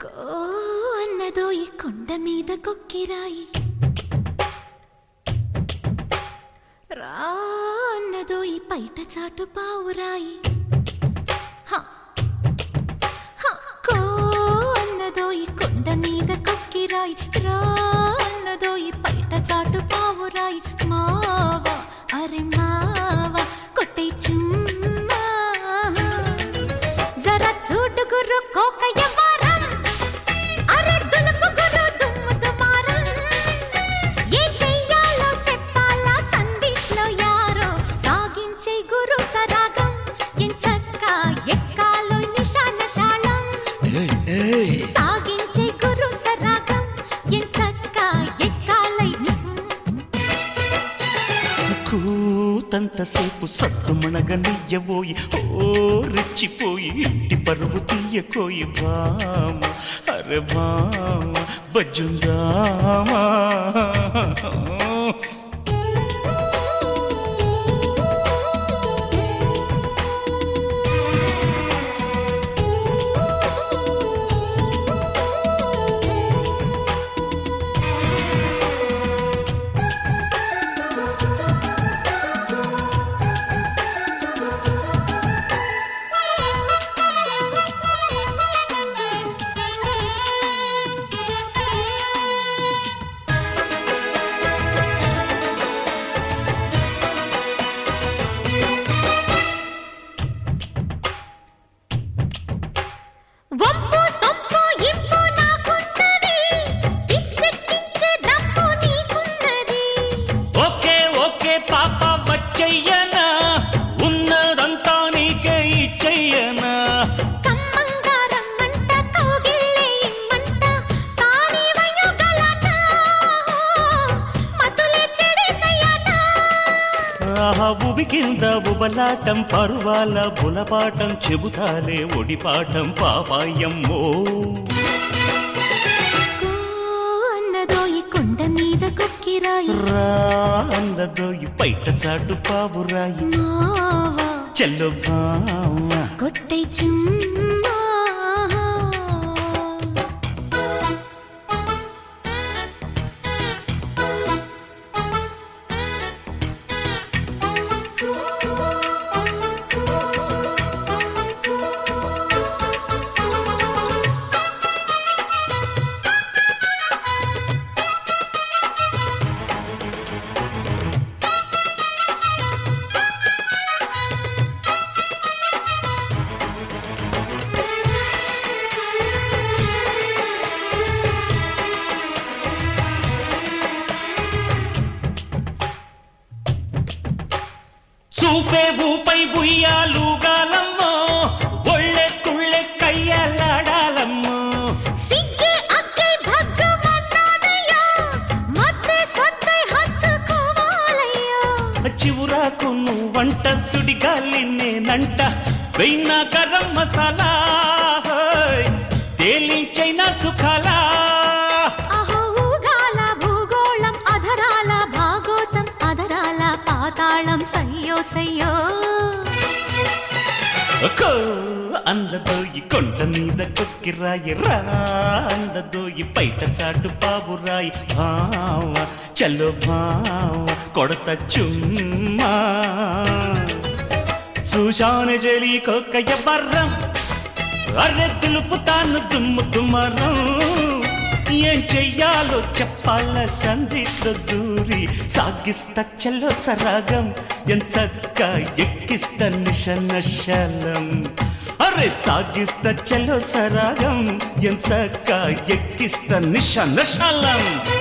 కో అన్నదో ఈ కొండ మీద కొక్కిరాయి రా అన్నదో ఈ పైట చాటు పావురాయి హ, హ, కో అన్నదో ఈ కొండ మీద కొక్కిరాయి రా అన్నదో ఈ పైట చాటు పావురాయి మావా అరే మావా కొట్టే చుమ్మా జర చూడు గుర్రు కోకయ్య వారం అరే దులుపు గుర్రు దుమ్ము దుమారం ఏ చెయ్యాలో చెప్పాలా సందిట్లో యారో సాగించే గురు సరాగం ఎంచక్క ఎక్కాలో నిశాన శాళం సాగించే గురు సరాగం ఎంచక్క ఎక్కాలై కూతంతసేపు సత్తు మణగనియ్యబోయి ఓ రెచ్చిపోయి ఇంటి పరువు తీయకోయి బామ అరే బామ బజ్జుందామా వంపు సొంపు ఇంపు నాకున్నది పిచ్చెక్కించే దమ్ము నీకున్నది ఓకే ఓకే పాప వచ్చయ్యనా ఉన్నదంతా నీకే ఇచ్చయ్యనా కమ్మంగా రమ్మంట కౌగిళ్ళే ఇమ్మంట కాని వయ్యో గలాట మతులే చెడేసయ్యాట ఆహా ఉబి కింద ఉబలాటం పరువాల బులపాటం చెబుతాలే ఒడిపాటం పాపాయమ్మో కో అన్నదో ఈ కొండ మీద కొక్కిరాయి రా అన్నదో ఈ పైట చాటు పావురాయి మావా చెల్లు బావ కొట్టే చుమ్మా చూపే ఊపై బుయ్యాలుగాలమ్మో ఒళ్ళె తుళ్ళె కయ్యలాడాలమ్మో సిగ్గే అక్కే భగ్గమన్నాదయ్యా మత్తే సత్తే హత్తుకోవాలయ్యా చివురాకు వంట సుడిగాలి నేనంట వెయ్యిన గరం మసాలా హోయ్, తేలించైన సుఖాలా అహో ఊగాల భూగోళం అధరాల భాగోతం అధరాల పాతాళం సయ్యో సయ్యో కో అందదో ఈ కొండ మీద కొక్కిరాయి రా అందదో ఈ పైట చాటు పావురాయి భావ చలో భావ కొడత చుమ్మా చూశాను జలి కొక్కయ్య బర్రం అరె దులుపుతాను దుమ్ము దుమరం ఏం చెయ్యాలో చెప్పాల సందిట్లో దూరి సాగిస్తా చల్లో సరాగం ఎంచక్క ఎక్కిస్తా నిష నశలం అరే సాగిస్తా చల్లో సరాగం ఎంచక్క ఎక్కిస్తా నిష నశలం